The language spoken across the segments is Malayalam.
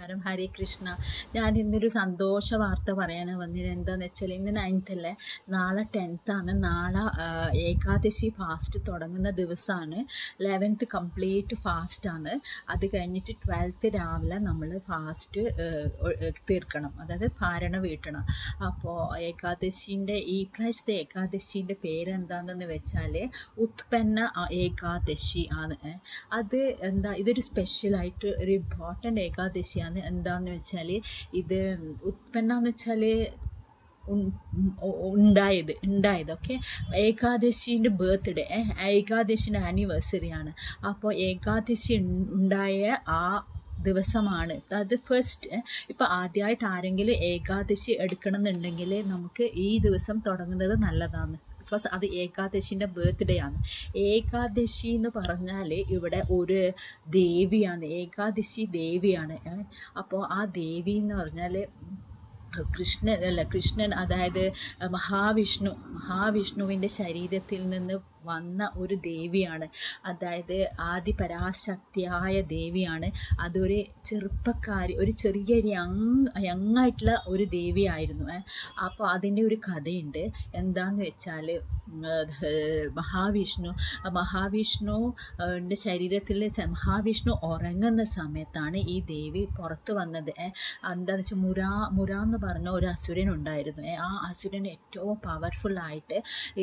നമസ്കാരം ഹരേ കൃഷ്ണ ഞാൻ ഇന്നൊരു സന്തോഷ വാർത്ത പറയാനാണ് വന്നത് എന്താണെന്ന് വെച്ചാൽ ഇന്ന് നയൻത്ത് അല്ലേ നാളെ ടെൻത്താണ് നാളെ ആ, ഏകാദശി ഫാസ്റ്റ് തുടങ്ങുന്ന ദിവസമാണ് ലെവൻത്ത് കംപ്ലീറ്റ് ഫാസ്റ്റാണ് അത് കഴിഞ്ഞിട്ട് ട്വൽത്ത് രാവിലെ നമ്മൾ ഫാസ്റ്റ് തീർക്കണം അതായത് പാരണ വീട്ടണം അപ്പോൾ ഏകാദശീൻ്റെ ഈ പ്രാവശ്യത്തെ ഏകാദശീൻ്റെ പേരെന്താണെന്ന് വെച്ചാൽ ഉത്പന്ന ആ- ഏകാദശി ആണ് ഏ. അത് എന്താ ഇതൊരു സ്പെഷ്യലായിട്ട് ഒരു ഇമ്പോർട്ടൻ്റ് ഏകാദശിയാണ് എന്താന്ന് വെച്ചാൽ ഇത് ഉത്പന്ന എന്ന് വെച്ചാൽ ഉണ്ടായത് ഉണ്ടായത് ഓക്കെ ഏകാദശീൻ്റെ ബർത്ത്ഡേ ഏകാദശിൻ്റെ ആനിവേഴ്സറിയാണ് അപ്പോൾ ഏകാദശി ഉൺ- ഉണ്ടായ ആ ദിവസമാണ് അത് ഫസ്റ്റ് ഇപ്പോൾ ആദ്യമായിട്ട് ആരെങ്കിലും ഏകാദശി എടുക്കണമെന്നുണ്ടെങ്കിൽ നമുക്ക് ഈ ദിവസം തുടങ്ങുന്നത് നല്ലതാണ് ബിക്കോസ് അത് ഏകാദശിൻ്റെ ബർത്ത്ഡേ ആണ് ഏകാദശി എന്ന് പറഞ്ഞാൽ ഇവിടെ ഒരു ദേവിയാണ് ഏകാദശി ദേവിയാണ് അപ്പോൾ ആ ദേവി എന്ന് പറഞ്ഞാൽ കൃഷ്ണൻ അല്ല കൃഷ്ണൻ അതായത് മഹാവിഷ്ണു മഹാവിഷ്ണുവിൻ്റെ ശരീരത്തിൽ നിന്ന് വന്ന ഒരു ദേവിയാണ് അതായത് ആദിപരാശക്തിയായ ദേവിയാണ് അതൊരു ചെറുപ്പക്കാരി ഒരു ചെറിയ യങ് യങ്ങായിട്ടുള്ള ഒരു ദേവിയായിരുന്നു ഏ. അപ്പോൾ അതിൻ്റെ ഒരു കഥയുണ്ട് എന്താന്ന് വെച്ചാൽ മഹാവിഷ്ണു മഹാവിഷ്ണു ൻ്റെ ശരീരത്തിൽ ച- മഹാവിഷ്ണു ഉറങ്ങുന്ന സമയത്താണ് ഈ ദേവി പുറത്ത് വന്നത് ഏ. എന്താണെന്ന് വെച്ചാൽ മുര മുര എന്ന് പറഞ്ഞ ഒരു അസുരൻ ഉണ്ടായിരുന്നു ഏ. ആ അസുരൻ ഏറ്റവും പവർഫുള്ളായിട്ട്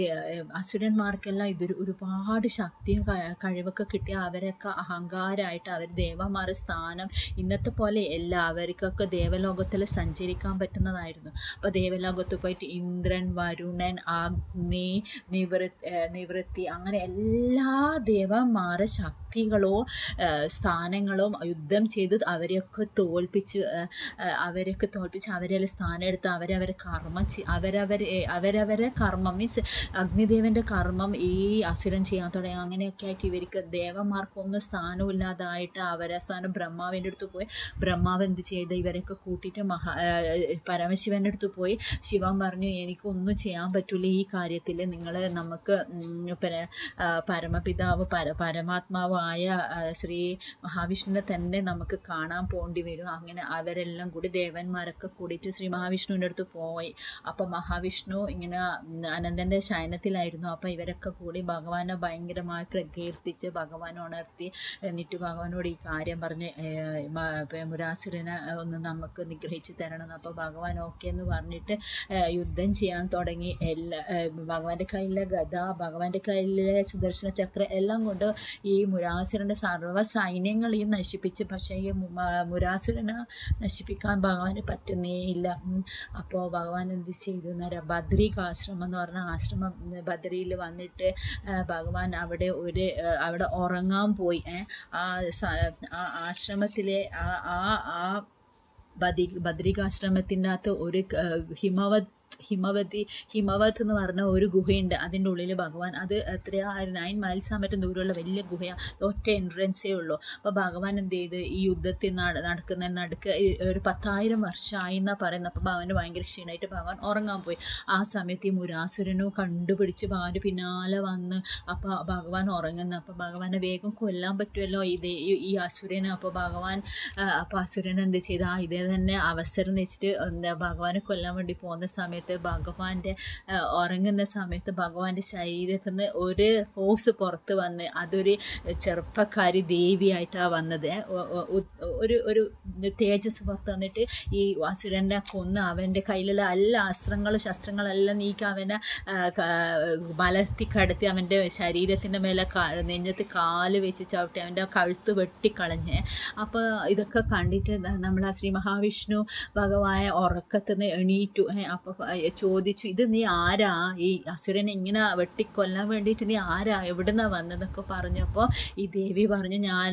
അസുരന്മാർക്കെല്ലാം ഇതൊരു ഒരുപാട് ശക്തിയും ക- കഴിവൊക്കെ കിട്ടിയ അവരൊക്കെ അഹങ്കാരമായിട്ട് അവർ ദേവന്മാരുടെ സ്ഥാനം ഇന്നത്തെ പോലെ അല്ല അവർക്കൊക്കെ ദേവലോകത്തിൽ സഞ്ചരിക്കാൻ പറ്റുന്നതായിരുന്നു അപ്പോൾ ദേവലോകത്ത് പോയിട്ട് ഇന്ദ്രൻ വരുണൻ അഗ്നി നിവൃത്തി നിവൃത്തി അങ്ങനെ എല്ലാ ദേവന്മാരുടെ ശക്തികളോ ഏഹ് സ്ഥാനങ്ങളും യുദ്ധം ചെയ്ത് അവരെയൊക്കെ തോൽപ്പിച്ച് ഏഹ് ഏഹ് അവരെയൊക്കെ തോൽപ്പിച്ച് അവരെല്ലാം സ്ഥാനം എടുത്ത് അവരവരെ കർമ്മം ചെ- അവരവരെ അവരവരെ കർമ്മം മീൻസ് അഗ്നിദേവൻ്റെ കർമ്മം ഈ അസുരൻ ചെയ്യാൻ തുടങ്ങി അങ്ങനെയൊക്കെ ആയിട്ട് ഇവർക്ക് ദേവന്മാർക്കൊന്നും സ്ഥാനമില്ലാതായിട്ട് അവരവസാനം ബ്രഹ്മാവിൻ്റെ അടുത്ത് പോയി ബ്രഹ്മാവ് എന്ത് ചെയ്ത് ഇവരൊക്കെ കൂട്ടിയിട്ട് മഹാ ഏഹ് പരമശിവൻ്റെ അടുത്ത് പോയി ശിവൻ പറഞ്ഞു എനിക്കൊന്നും ചെയ്യാൻ പറ്റില്ല ഈ കാര്യത്തിൽ നിങ്ങൾ നമുക്ക് ഉം, പിന്നെ ആ, പരമപിതാവ് പര പരമാത്മാവായ ആ, ശ്രീ മഹാവിഷ്ണുവിനെ തന്നെ നമുക്ക് കാണാൻ പോണ്ടി വരും അങ്ങനെ അവരെല്ലാം കൂടി ദേവന്മാരൊക്കെ കൂടിയിട്ട് ശ്രീ മഹാവിഷ്ണുവിൻ്റെ അടുത്ത് പോയി അപ്പോൾ മഹാവിഷ്ണു ഇങ്ങനെ ഉം, അനന്തൻ്റെ ശയനത്തിലായിരുന്നു അപ്പോൾ ഇവരൊക്കെ കൂടി ഭഗവാനെ ഭയങ്കരമായി പ്രകീർത്തിച്ച് ഭഗവാനെ ഉണർത്തി എന്നിട്ട് ഭഗവാനോട് ഈ കാര്യം പറഞ്ഞ് ഏഹ്, മ- ഇപ്പൊ മുരാസുരനെ ഒന്ന് നമുക്ക് നിഗ്രഹിച്ച് തരണം അപ്പോൾ ഭഗവാൻ ഓക്കെ എന്ന് പറഞ്ഞിട്ട് ഏഹ്, യുദ്ധം ചെയ്യാൻ തുടങ്ങി എല്ലാ ഏഹ്, ഭഗവാന്റെ കയ്യിലെ ഗദ ഭഗവാന്റെ കയ്യിലെ സുദർശന ചക്രം എല്ലാം കൊണ്ട് ഈ മുരാസുരൻ്റെ സർവ്വ സൈന്യങ്ങളെയും നശിപ്പിച്ച് പക്ഷേ ഈ മു- മ- മുരാസുരനെ നശിപ്പിക്കാൻ ഭഗവാന് പറ്റുന്നേ ഇല്ല അപ്പോൾ ഭഗവാൻ എന്ത് ചെയ്തു എന്നറിയാം ബദ്രികാശ്രമം എന്ന് പറഞ്ഞ ആശ്രമം ബദ്രിയിൽ വന്നിട്ട് ആ, ഭഗവാൻ അവിടെ ഒരു ആ, അവിടെ ഉറങ്ങാൻ പോയി ഏ. ആ സ- ആ ആശ്രമത്തിലെ ആ ആ ആ ബദി ബദ്രികാശ്രമത്തിൻ്റെ അകത്ത് ഒരു ക- ഹിമവത് ഹിമവതി ഹിമവത് എന്ന് പറഞ്ഞ ഒരു ഗുഹയുണ്ട് അതിൻ്റെ ഉള്ളിൽ ഭഗവാൻ അത് എത്രയാ നയൻ മൈൽസ് ആ മറ്റും ദൂരമുള്ള വലിയ ഗുഹയാണ് ഒറ്റ എൻട്രൻസേ ഉള്ളൂ അപ്പോൾ ഭഗവാൻ എന്ത് ചെയ്ത് ഈ യുദ്ധത്തിൽ നട നടക്കുന്ന നടുക്ക് ഈ ഒരു പത്തായിരം വർഷമായി എന്നാണ് പറയുന്നത് അപ്പോൾ ഭഗവാന് ഭയങ്കര ക്ഷീണമായിട്ട് ഭഗവാൻ ഉറങ്ങാൻ പോയി ആ സമയത്ത് ഈ മുരാസുരനോ കണ്ടുപിടിച്ച് ഭഗവാന്റെ പിന്നാലെ വന്ന് അപ്പോൾ ഭഗവാൻ ഉറങ്ങുന്നു അപ്പോൾ ഭഗവാനെ വേഗം കൊല്ലാൻ പറ്റുമല്ലോ ഇതേ ഈ- ഈ അസുരന് അപ്പോൾ ഭഗവാൻ അപ്പോൾ അസുരൻ എന്ത് ചെയ്ത് ആ ഇതേ തന്നെ അവസരം വെച്ചിട്ട് എന്താ ഭഗവാനെ കൊല്ലാൻ വേണ്ടി പോകുന്ന സമയത്ത് ഭഗവാന്റെ ആ, ഉറങ്ങുന്ന സമയത്ത് ഭഗവാന്റെ ശരീരത്തിൽ നിന്ന് ഒരു ഫോഴ്സ് പുറത്ത് വന്ന് അതൊരു ചെറുപ്പക്കാരി ദേവിയായിട്ടാണ് വന്നത് ഏ. ഒ- ഒ- ഉ- ഒരു ഒരു തേജസ് പുറത്ത് വന്നിട്ട് ഈ അസുരനെ കൊന്ന് അവൻ്റെ കയ്യിലുള്ള എല്ലാ അസ്ത്രങ്ങളും ശസ്ത്രങ്ങളെല്ലാം നീക്കി അവനെ ആ, ക- മലർത്തി കടത്തി അവൻ്റെ ശരീരത്തിൻ്റെ മേലെ കാ- നെഞ്ഞത്ത് കാല് വെച്ച് ചവിട്ടി അവൻ്റെ കഴുത്ത് വെട്ടിക്കളഞ്ഞ് അപ്പോൾ ഇതൊക്കെ കണ്ടിട്ട് നമ്മൾ ആ ശ്രീ മഹാവിഷ്ണു ഭഗവായ ഉറക്കത്തിൽ നിന്ന് എണീറ്റു അപ്പോൾ ചോദിച്ചു ഇത് നീ ആരാ ഈ അസുരനെ ഇങ്ങനെ വെട്ടിക്കൊല്ലാൻ വേണ്ടിയിട്ട് നീ ആരാ എവിടുന്നാ വന്നതൊക്കെ പറഞ്ഞപ്പോൾ ഈ ദേവി പറഞ്ഞു ഞാൻ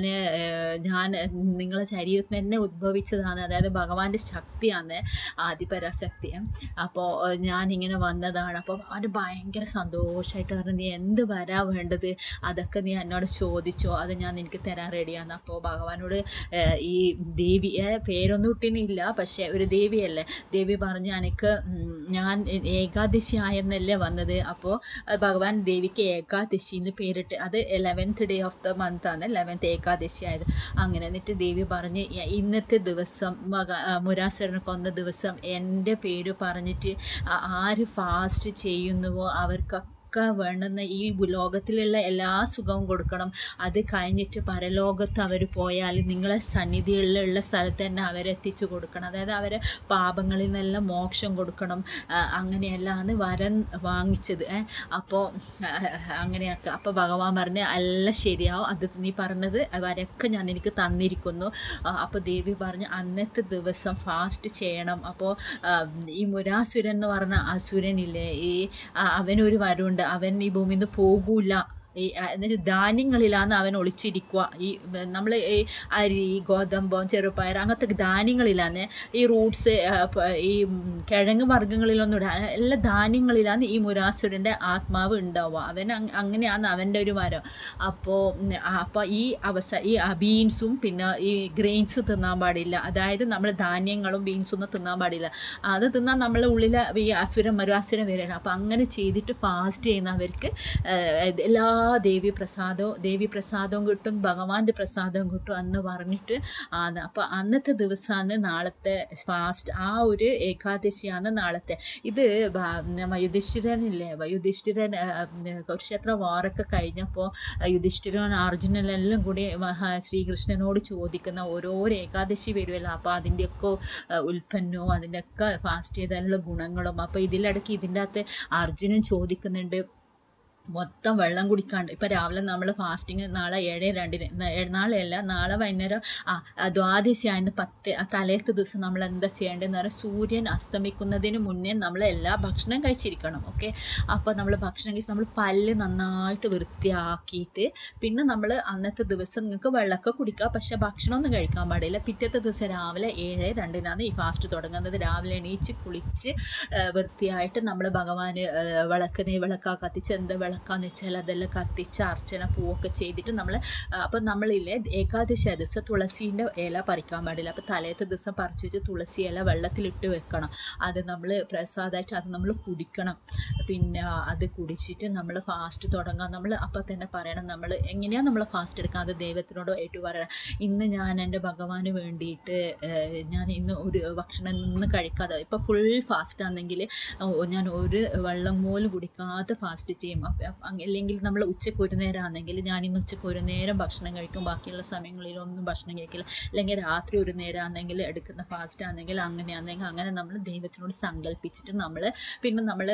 ഞാൻ നിങ്ങളെ ശരീരത്തിൽ തന്നെ ഉദ്ഭവിച്ചതാണ് അതായത് ഭഗവാന്റെ ശക്തിയാണ് ആദിപരാശക്തി അപ്പോൾ ഞാനിങ്ങനെ വന്നതാണ് അപ്പോൾ അവന് ഭയങ്കര സന്തോഷമായിട്ട് പറഞ്ഞു നീ എന്ത് വരാ വേണ്ടത് അതൊക്കെ നീ എന്നോട് ചോദിച്ചോ അത് ഞാൻ നിനക്ക് തരാൻ റെഡിയാണ് അപ്പോൾ ഭഗവാനോട് ഏഹ്, ഈ ദേവി ഏഹ്, പേരൊന്നും ഇട്ടിനില്ല പക്ഷേ ഒരു ദേവിയല്ലേ ദേവി പറഞ്ഞു എനിക്ക് ഉം, ഞാൻ ഏകാദശി ആയെന്നല്ലേ വന്നത് അപ്പോൾ ഭഗവാൻ ദേവിക്ക് ഏകാദശി എന്ന് പേരിട്ട് അത് eleventh day of the month ആണ് ലെവൻത്ത് ഏകാദശി ആയത് അങ്ങനെ എന്നിട്ട് ദേവി പറഞ്ഞ് "ഇ- ഇന്നത്തെ ദിവസം മക മുരാസരനെ കൊന്ന ദിവസം എൻ്റെ പേര് പറഞ്ഞിട്ട് ആ- ആര് ഫാസ്റ്റ് ചെയ്യുന്നുവോ അവർക്കൊക്കെ വേണ്ടുന്ന ഈ ലോകത്തിലുള്ള എല്ലാ സുഖവും കൊടുക്കണം അത് കഴിഞ്ഞിട്ട് പരലോകത്ത് അവർ പോയാൽ നിങ്ങളെ സന്നിധിയിലുള്ള സ്ഥലത്ത് തന്നെ അവരെത്തിച്ചു കൊടുക്കണം അതായത് അവരെ പാപങ്ങളിൽ നിന്നെല്ലാം മോക്ഷം കൊടുക്കണം ആ, അങ്ങനെയെല്ലാമാണ് വരൻ വാങ്ങിച്ചത് ഏ. അപ്പോൾ അങ്ങനെയൊക്കെ അപ്പോൾ ഭഗവാൻ പറഞ്ഞ് എല്ലാം ശരിയാവും അത് നീ പറഞ്ഞത് വരൊക്കെ ഞാൻ എനിക്ക് തന്നിരിക്കുന്നു അപ്പോൾ ദേവി പറഞ്ഞു അന്നത്തെ ദിവസം ഫാസ്റ്റ് ചെയ്യണം അപ്പോൾ ഈ മുരാസുരൻ എന്ന് പറഞ്ഞ അസുരനില്ലേ ഈ ആ, അവനൊരു വരമുണ്ട് അവൻ ഈ ഭൂമിയിൽ നിന്ന് പോകൂല ഈ ആ, എന്നുവെച്ചാൽ ധാന്യങ്ങളിലാണ് അവൻ ഒളിച്ചിരിക്കുക ഈ നമ്മൾ ഈ അരി ഗോതമ്പം ചെറുപയർ അങ്ങനത്തെ ധാന്യങ്ങളിലാണ് ഈ റൂട്ട്സ് ഈ ഉം, കിഴങ്ങ് വർഗ്ഗങ്ങളിലൊന്നും ഇടാ എല്ലാ ധാന്യങ്ങളിലാണ് ഈ മുരാസുരൻ്റെ ആത്മാവ് ഉണ്ടാവുക അവൻ അങ് അങ്ങനെയാണ് അവൻ്റെ ഒരു വരം അപ്പോൾ അപ്പോൾ ഈ അവസ ഈ ബീൻസും പിന്നെ ഈ ഗ്രെയിൻസും തിന്നാൻ പാടില്ല അതായത് നമ്മൾ ധാന്യങ്ങളും ബീൻസും ഒന്നും തിന്നാൻ പാടില്ല അത് തിന്നാൽ നമ്മളെ ഉള്ളിൽ ഈ അസുരം മരുവാസുരം വരണം അപ്പോൾ അങ്ങനെ ചെയ്തിട്ട് ഫാസ്റ്റ് ചെയ്യുന്നവർക്ക് ഏഹ്, എല്ലാ ദേവി പ്രസാദവും ദേവി പ്രസാദവും കിട്ടും ഭഗവാന്റെ പ്രസാദവും കിട്ടും എന്ന് പറഞ്ഞിട്ട് ആണ് അപ്പോൾ അന്നത്തെ ദിവസമാണ് നാളത്തെ ഫാസ്റ്റ് ആ ഒരു ഏകാദശിയാണ് നാളത്തെ ഇത് ഭ- യുധിഷ്ഠിരനില്ലേ യുധിഷ്ഠിരൻ ഏഹ്, കുരുക്ഷേത്ര വാറൊക്കെ കഴിഞ്ഞപ്പോൾ യുധിഷ്ഠിരൻ അർജുനനെല്ലാം കൂടി മഹാ ശ്രീകൃഷ്ണനോട് ചോദിക്കുന്ന ഓരോരോ ഏകാദശി വരുമല്ലോ അപ്പോൾ അതിൻ്റെയൊക്കെ ഏഹ്, ഉൽപ്പന്നവും അതിൻ്റെയൊക്കെ ഫാസ്റ്റ് ചെയ്താലുള്ള ഗുണങ്ങളും അപ്പോൾ ഇതിലിടയ്ക്ക് ഇതിൻ്റെ അകത്ത് അർജുനൻ ചോദിക്കുന്നുണ്ട് മൊത്തം വെള്ളം കുടിക്കാണ്ട് ഇപ്പം രാവിലെ നമ്മൾ ഫാസ്റ്റിങ് നാളെ ഏഴ് രണ്ടിന് ന- ഏ- നാളെയല്ല നാളെ വൈകുന്നേരം ആ ആ, ദ്വാദശി ആയിരുന്നു പത്ത് ആ തലേത്തെ ദിവസം നമ്മൾ എന്താ ചെയ്യേണ്ടതെന്ന് പറഞ്ഞാൽ സൂര്യൻ അസ്തമിക്കുന്നതിന് മുന്നേ നമ്മൾ എല്ലാ ഭക്ഷണം കഴിച്ചിരിക്കണം ഓക്കെ അപ്പോൾ നമ്മൾ ഭക്ഷണം കഴിച്ച് നമ്മൾ പല്ല് നന്നായിട്ട് വൃത്തിയാക്കിയിട്ട് പിന്നെ നമ്മൾ അന്നത്തെ ദിവസം നിങ്ങൾക്ക് വെള്ളമൊക്കെ കുടിക്കാം പക്ഷേ ഭക്ഷണമൊന്നും കഴിക്കാൻ പാടില്ല പിറ്റത്തെ ദിവസം രാവിലെ ഏഴ് രണ്ടിനാണ് ഈ ഫാസ്റ്റ് തുടങ്ങുന്നത് രാവിലെ എണീച്ച് കുളിച്ച് ആ, വൃത്തിയായിട്ട് നമ്മൾ ഭഗവാന് ആ, വിളക്ക് നെയ് വിളക്കാ കത്തിച്ച് എന്ത് വിളക്കാന്ന് വെച്ചാൽ അതെല്ലാം കത്തിച്ച് അർച്ചന പൂവൊക്കെ ചെയ്തിട്ട് നമ്മൾ അപ്പം നമ്മളില്ലേ ഏകാദശി ദിവസം തുളസീൻ്റെ ഇല പറിക്കാൻ പാടില്ല അപ്പോൾ തലേത്തെ ദിവസം പറിച്ചിട്ട് തുളസി ഇല വെള്ളത്തിലിട്ട് വെക്കണം അത് നമ്മൾ പ്രസാദമായിട്ട് അത് നമ്മൾ കുടിക്കണം പിന്നെ അത് കുടിച്ചിട്ട് നമ്മൾ ഫാസ്റ്റ് തുടങ്ങാം നമ്മൾ അപ്പം തന്നെ പറയണം നമ്മൾ എങ്ങനെയാണ് നമ്മൾ ഫാസ്റ്റ് എടുക്കുക അത് ദൈവത്തിനോട് ആയിട്ട് പറയണം ഇന്ന് ഞാൻ എൻ്റെ ഭഗവാന് വേണ്ടിയിട്ട് ഏഹ്, ഞാൻ ഇന്ന് ഒരു ഭക്ഷണം ഇന്ന് കഴിക്കാതെ ഇപ്പോൾ ഫുൾ ഫാസ്റ്റ് ആണെങ്കിൽ ഞാൻ ഒരു വെള്ളം പോലും കുടിക്കാതെ ഫാസ്റ്റ് ചെയ്യും അപ്പ- അപ്പ- അങ്ങ- അല്ലെങ്കിൽ നമ്മൾ ഉച്ചയ്ക്ക് ഒരു നേരം ആണെങ്കിൽ ഞാൻ ഇന്ന് ഉച്ചയ്ക്ക് ഒരു നേരം ഭക്ഷണം കഴിക്കും ബാക്കിയുള്ള സമയങ്ങളിലൊന്നും ഭക്ഷണം കഴിക്കില്ല അല്ലെങ്കിൽ രാത്രി ഒരു നേരം ആണെങ്കിൽ എടുക്കുന്ന ഫാസ്റ്റ് ആണെങ്കിൽ അങ്ങനെയാണെങ്കിൽ അങ്ങനെ നമ്മൾ ദൈവത്തിനോട് സങ്കല്പിച്ചിട്ട് നമ്മൾ പിന്നെ നമ്മൾ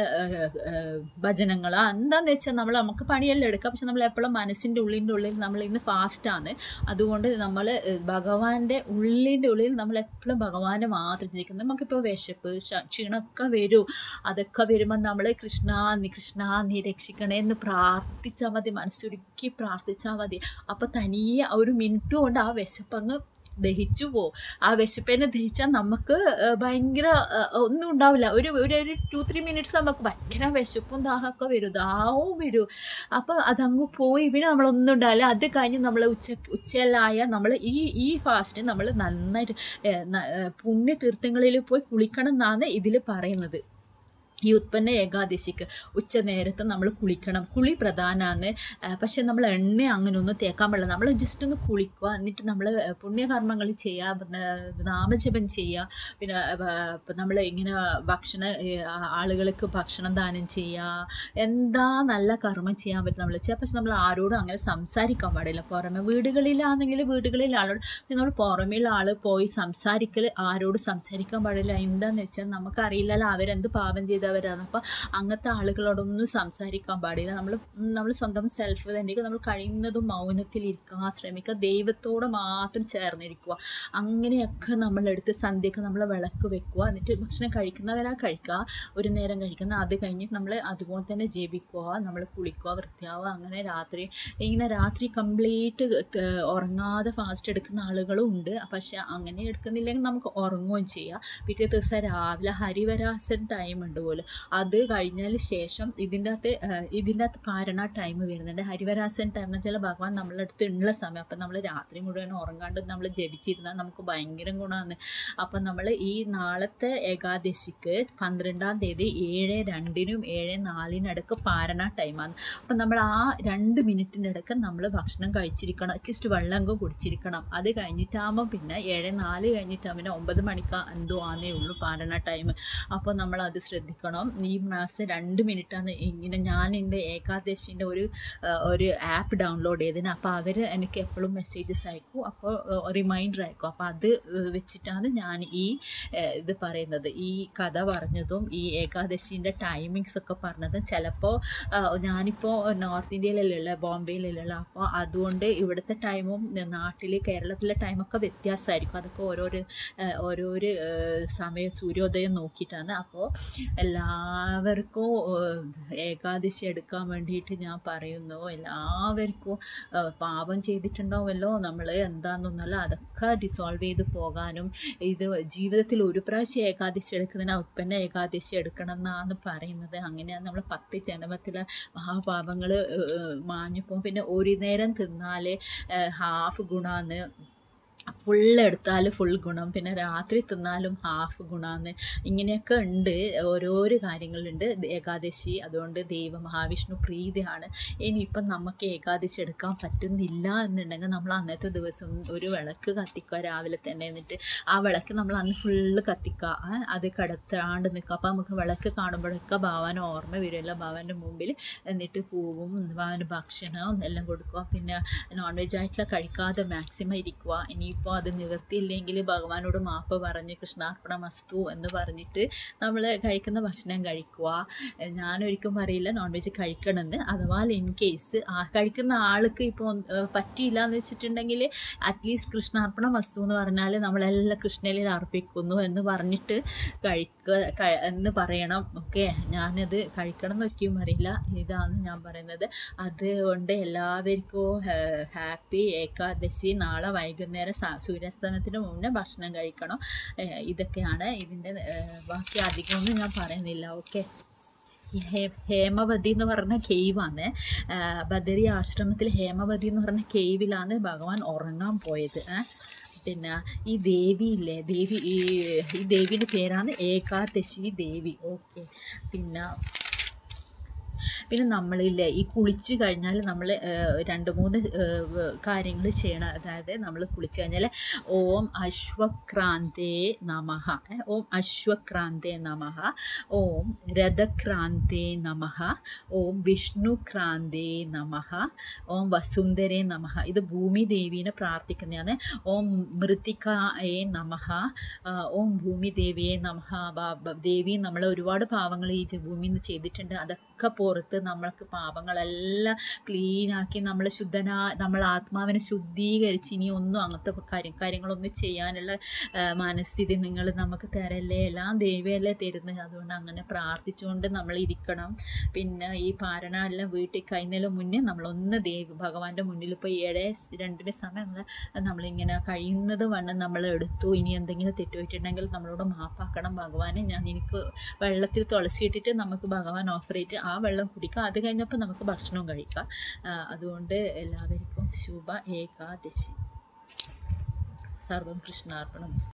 ഭജനങ്ങൾ എന്താന്ന് വെച്ചാൽ നമ്മൾ നമുക്ക് പണിയെല്ലാം എടുക്കാം പക്ഷെ നമ്മൾ എപ്പോഴും മനസ്സിൻ്റെ ഉള്ളിൻ്റെ ഉള്ളിൽ നമ്മൾ ഇന്ന് ഫാസ്റ്റാണ് അതുകൊണ്ട് നമ്മൾ ഭഗവാന്റെ ഉള്ളിൻ്റെ ഉള്ളിൽ നമ്മൾ എപ്പോഴും ഭഗവാനെ മാത്രം ചിന്തിക്കുന്നത് നമുക്കിപ്പോൾ വിശപ്പ് ക്ഷ- ക്ഷീണമൊക്കെ വരും അതൊക്കെ വരുമ്പോൾ നമ്മൾ കൃഷ്ണ നീ കൃഷ്ണ നീ രക്ഷിക്കണേ എന്ന് പ്രാർത്ഥിച്ചാൽ മതി മനസ്സുരുക്കി പ്രാർത്ഥിച്ചാൽ മതി അപ്പോൾ തനിയെ ഒരു മിനിറ്റ് കൊണ്ട് ആ വിശപ്പങ്ങ് ദഹിച്ചു പോവും ആ വിശപ്പിനെ ദഹിച്ചാൽ നമുക്ക് ഏഹ്, ഭയങ്കര ഏഹ്, ഒന്നും ഉണ്ടാവില്ല ഒരു ഒരു ഒരു ടു ത്രീ മിനിറ്റ്സ് നമുക്ക് ഭയങ്കര വിശപ്പും ദാഹമൊക്കെ വരും ദാഹവും വരും അപ്പോൾ അതങ്ങ് പോയി പിന്നെ നമ്മളൊന്നും ഉണ്ടാവില്ല അത് കഴിഞ്ഞ് നമ്മൾ ഉച്ച ഉച്ചയിലായ നമ്മൾ ഈ ഈ ഫാസ്റ്റ് നമ്മൾ നന്നായിട്ട് ഏഹ്, ന- ഏഹ്, പുണ്യതീർത്ഥങ്ങളിൽ പോയി കുളിക്കണം എന്നാണ് ഇതിൽ പറയുന്നത് ഈ ഉത്പന്ന ഏകാദശിക്ക് ഉച്ച നേരത്ത് നമ്മൾ കുളിക്കണം കുളി പ്രധാനമാണ് പക്ഷെ നമ്മൾ എണ്ണ അങ്ങനെ ഒന്നും തേക്കാൻ പാടില്ല നമ്മൾ ജസ്റ്റ് ഒന്ന് കുളിക്കുക എന്നിട്ട് നമ്മൾ പുണ്യകർമ്മങ്ങൾ ചെയ്യുക നാമജപം ചെയ്യുക പിന്നെ നമ്മൾ ഇങ്ങനെ ഭക്ഷണ ഏഹ്, ആ- ആളുകൾക്ക് ഭക്ഷണം ദാനം ചെയ്യുക എന്താ നല്ല കർമ്മം ചെയ്യാൻ പറ്റും നമ്മൾ ചെയ്യുക പക്ഷെ നമ്മൾ ആരോടും അങ്ങനെ സംസാരിക്കാൻ പാടില്ല പുറമെ വീടുകളിലാണെങ്കിൽ വീടുകളിൽ ആളോട് പക്ഷെ നമ്മൾ പുറമേയുള്ള ആൾ പോയി സംസാരിക്കൽ ആരോട് സംസാരിക്കാൻ പാടില്ല എന്താന്ന് വെച്ചാൽ നമുക്കറിയില്ലല്ലോ അവരെന്ത് പാപം ചെയ്തവരാണ് അപ്പോൾ അങ്ങനത്തെ ആളുകളോടൊന്നും സംസാരിക്കാൻ പാടില്ല നമ്മൾ നമ്മൾ സ്വന്തം സെൽഫ് തന്നെ നമ്മൾ കഴിയുന്നതും മൗനത്തിലിരിക്കാൻ ശ്രമിക്കുക ദൈവത്തോട് മാത്രം ചേർന്നിരിക്കുക അങ്ങനെയൊക്കെ നമ്മളെടുത്ത് സന്ധ്യക്ക് നമ്മൾ വിളക്ക് വെക്കുക എന്നിട്ട് ഭക്ഷണം കഴിക്കുന്നവരാ കഴിക്കുക ഒരു നേരം കഴിക്കുന്ന അത് കഴിഞ്ഞ് നമ്മൾ അതുപോലെ തന്നെ ജപിക്കുക നമ്മൾ കുളിക്കുക വൃത്തിയാവുക അങ്ങനെ രാത്രി ഇങ്ങനെ രാത്രി കംപ്ലീറ്റ് ഉറങ്ങാതെ ഫാസ്റ്റ് എടുക്കുന്ന ആളുകളും ഉണ്ട് പക്ഷെ അങ്ങനെ എടുക്കുന്നില്ലെങ്കിൽ നമുക്ക് ഉറങ്ങുകയും ചെയ്യാം പിറ്റേ ദിവസം രാവിലെ ഹരിവരാസൻ ടൈം ഉണ്ട് പോലെ ഉണ്ടാവുമല്ലോ അത് കഴിഞ്ഞതിന് ശേഷം ഇതിൻ്റെ അകത്ത് ഇതിൻ്റെ അകത്ത് പാരണ ടൈം വരുന്നുണ്ട് ഹരിവരാസൻ ടൈം എന്ന് വെച്ചാൽ ഭഗവാൻ നമ്മളെ അടുത്ത് ഉള്ള സമയം അപ്പം നമ്മൾ രാത്രി മുഴുവൻ ഉറങ്ങാണ്ട് നമ്മൾ ജപിച്ചിരുന്നാൽ നമുക്ക് ഭയങ്കര ഗുണമാണ് അപ്പം നമ്മൾ ഈ നാളത്തെ ഏകാദശിക്ക് പന്ത്രണ്ടാം തീയതി ഏഴ് രണ്ടിനും ഏഴ് നാലിനടുക്ക് പാരണ ടൈമാണ് അപ്പം നമ്മൾ ആ രണ്ട് മിനിറ്റിൻ്റെ ഇടയ്ക്ക് നമ്മൾ ഭക്ഷണം കഴിച്ചിരിക്കണം അറ്റ്ലീസ്റ്റ് വെള്ളമെങ്കിലും കുടിച്ചിരിക്കണം അത് കഴിഞ്ഞിട്ടാകുമ്പോൾ പിന്നെ ഏഴ് നാല് കഴിഞ്ഞിട്ടാകുമ്പോൾ പിന്നെ ഒമ്പത് മണിക്ക് എന്തോ ആന്നേ ഉള്ളൂ പാരണ ടൈം അപ്പോൾ നമ്മൾ അത് ശ്രദ്ധിക്കണം ഈ മാസം രണ്ട് മിനിറ്റാണ് ഇങ്ങനെ ഞാൻ എൻ്റെ ഏകാദശിൻ്റെ ഒരു ആ, ഒരു ആപ്പ് ഡൗൺലോഡ് ചെയ്തതിന് അപ്പോൾ അവർ എനിക്ക് എപ്പോഴും മെസ്സേജസ് അയക്കും അപ്പോൾ റിമൈൻഡർ അയക്കും അപ്പോൾ അത് ഏഹ്, വെച്ചിട്ടാണ് ഞാൻ ഈ ഏഹ്, ഇത് പറയുന്നത് ഈ കഥ പറഞ്ഞതും ഈ ഏകാദശീൻ്റെ ടൈമിങ്സ് ഒക്കെ പറഞ്ഞതും ചിലപ്പോൾ ഞാനിപ്പോൾ നോർത്ത് ഇന്ത്യയിലല്ല ബോംബെയിലല്ല അപ്പോൾ അതുകൊണ്ട് ഇവിടുത്തെ ടൈമും നാട്ടിൽ കേരളത്തിലെ ടൈമൊക്കെ വ്യത്യാസമായിരിക്കും അതൊക്കെ ഓരോരോ ഏഹ്, ഓരോരോ ഏഹ്, സമയം സൂര്യോദയം നോക്കിയിട്ടാണ് അപ്പോൾ എല്ലാവർക്കും ഏഹ്, ഏകാദശി എടുക്കാൻ വേണ്ടിയിട്ട് ഞാൻ പറയുന്നു എല്ലാവർക്കും ഏഹ്, പാപം ചെയ്തിട്ടുണ്ടാവുമല്ലോ നമ്മൾ എന്താണെന്നൊന്നല്ല അതൊക്കെ ഡിസോൾവ് ചെയ്ത് പോകാനും ഇത് ജീവിതത്തിൽ ഒരു പ്രാവശ്യം ഏകാദശി എടുക്കുന്നതിന് ഉൽപ്പന്ന ഏകാദശി എടുക്കണം എന്നാണ് പറയുന്നത് അങ്ങനെയാണ് നമ്മൾ പത്ത് ജന്മത്തിലെ മഹാപാപങ്ങൾ മാഞ്ഞു പോകും പിന്നെ ഒരു നേരം തിന്നാൽ ഹാഫ് ഗുണാന്ന് ഫുൾ എടുത്താൽ ഫുൾ ഗുണം പിന്നെ രാത്രി തിന്നാലും ഹാഫ് ഗുണാന്ന് ഇങ്ങനെയൊക്കെ ഉണ്ട് ഓരോരോ കാര്യങ്ങളുണ്ട് ഏകാദശി അതുകൊണ്ട് ദൈവ മഹാവിഷ്ണു പ്രീതിയാണ് ഇനിയിപ്പം നമുക്ക് ഏകാദശി എടുക്കാൻ പറ്റുന്നില്ല എന്നുണ്ടെങ്കിൽ നമ്മൾ അന്നത്തെ ദിവസം ഒരു വിളക്ക് കത്തിക്കുക രാവിലെ തന്നെ എന്നിട്ട് ആ വിളക്ക് നമ്മൾ അന്ന് ഫുള്ള് കത്തിക്കുക ആ, അത് കിടത്താണ്ട് നിൽക്കുക അപ്പോൾ നമുക്ക് വിളക്ക് കാണുമ്പോഴൊക്കെ ഭാവന ഓർമ്മ വരുമല്ലോ ഭാവൻ്റെ മുമ്പിൽ എന്നിട്ട് പൂവും ഭാവന് ഭക്ഷണവും എല്ലാം കൊടുക്കുക പിന്നെ നോൺ വെജ് ആയിട്ടുള്ള കഴിക്കാതെ മാക്സിമം ഇരിക്കുക ഇനിയിപ്പോൾ അത് നിവർത്തിയില്ലെങ്കിൽ ഭഗവാനോട് മാപ്പ് പറഞ്ഞ് കൃഷ്ണാർപ്പണ മസ്തു എന്ന് പറഞ്ഞിട്ട് നമ്മൾ കഴിക്കുന്ന ഭക്ഷണം കഴിക്കുക എഹ് ഞാനൊരിക്കലും പറയില്ല നോൺ വെജ് കഴിക്കണമെന്ന് അഥവാ ഇൻ കേസ് ആ കഴിക്കുന്ന ആൾക്ക് ഇപ്പോൾ പറ്റിയില്ല എന്ന് വെച്ചിട്ടുണ്ടെങ്കിൽ അറ്റ്ലീസ്റ്റ് കൃഷ്ണാർപ്പണ വസ്തു എന്ന് പറഞ്ഞാൽ നമ്മളെല്ലാം കൃഷ്ണനിൽ അർപ്പിക്കുന്നു എന്ന് പറഞ്ഞിട്ട് കഴിക്കുക ക- എന്ന് പറയണം ഓക്കെ ഞാനത് കഴിക്കണം എന്ന് ഒരിക്കലും അറിയില്ല ഇതാണ് ഞാൻ പറയുന്നത് അതുകൊണ്ട് എല്ലാവർക്കും ഹാപ്പി ഏകാദശി നാളെ വൈകുന്നേരം സ- സൂര്യാസ്തമനത്തിന് മുന്നേ ഭക്ഷണം കഴിക്കണം ഏഹ് ഇതൊക്കെയാണ് ഇതിൻ്റെ ഏഹ് ബാക്കി അധികമൊന്നും ഞാൻ പറയുന്നില്ല ഓക്കെ ഹേമവതി എന്ന് പറഞ്ഞ കേവാണ് ബദരി ആശ്രമത്തിൽ ഹേമവതി എന്ന് പറഞ്ഞ കേവിലാണ് ഭഗവാൻ ഉറങ്ങാൻ പോയത് ഏ. പിന്നെ ഈ ദേവി ഇല്ലേ ദേവി ഈ ഈ ദേവിയുടെ പേരാണ് ഏകാദശി ദേവി ഓക്കെ പിന്നെ പിന്നെ നമ്മളില്ലേ ഈ കുളിച്ച് കഴിഞ്ഞാൽ നമ്മൾ രണ്ട് മൂന്ന് കാര്യങ്ങൾ ചെയ്യണം അതായത് നമ്മൾ കുളിച്ച് കഴിഞ്ഞാൽ ഓം അശ്വക്രാന്തേ നമഃ ഏ, ഓം അശ്വക്രാന്തേ നമഃ ഓം രഥക്രാന്തേ നമഃ ഓം വിഷ്ണുക്രാന്തേ നമഃ ഓം വസുന്ധരേ നമഃ ഇത് ഭൂമി ദേവീനെ പ്രാർത്ഥിക്കുന്നതാണ് ഓം മൃത്തികായേ നമഃ ആ, ഓം ഭൂമി ദേവിയെ നമഃ ബ- ബ- ദേവി നമ്മളെ ഒരുപാട് പാവങ്ങൾ ഈ ജ- ഭൂമിയിൽ നിന്ന് ചെയ്തിട്ടുണ്ട് അതൊക്കെ പുറത്ത് നമ്മൾക്ക് പാപങ്ങളെല്ലാം ക്ലീനാക്കി നമ്മൾ ശുദ്ധനാ നമ്മൾ ആത്മാവിനെ ശുദ്ധീകരിച്ച് ഇനി ഒന്നും അങ്ങനത്തെ കാര്യം കാര്യങ്ങളൊന്നും ചെയ്യാനുള്ള ആ, മനസ്ഥിതി നിങ്ങൾ നമുക്ക് തരല്ലേ എല്ലാം ദൈവമല്ലേ തരുന്നത് അതുകൊണ്ട് അങ്ങനെ പ്രാർത്ഥിച്ചുകൊണ്ട് നമ്മൾ ഇരിക്കണം പിന്നെ ഈ പാരണ എല്ലാം വീട്ടിൽ കഴിയുന്നതിന് മുന്നേ നമ്മളൊന്ന് ദേവി ഭഗവാന്റെ മുന്നിൽ പോയി ഏഴ് രണ്ടിന് സമയം നമ്മൾ നമ്മളിങ്ങനെ കഴിയുന്നത് വണ്ണം നമ്മൾ എടുത്തു ഇനി എന്തെങ്കിലും തെറ്റുപറ്റുണ്ടെങ്കിൽ നമ്മളോട് മാപ്പാക്കണം ഭഗവാനെ ഞാൻ എനിക്ക് വെള്ളത്തിൽ തുളസി ഇട്ടിട്ട് നമുക്ക് ഭഗവാൻ ഓഫർ ചെയ്തിട്ട് ആ വെള്ളം കുടിക്കാം അത് കഴിഞ്ഞപ്പോൾ നമുക്ക് ഭക്ഷണവും കഴിക്കാം ആ, അതുകൊണ്ട് എല്ലാവർക്കും ശുഭ ഏകാദശി സർവം കൃഷ്ണാർപ്പണം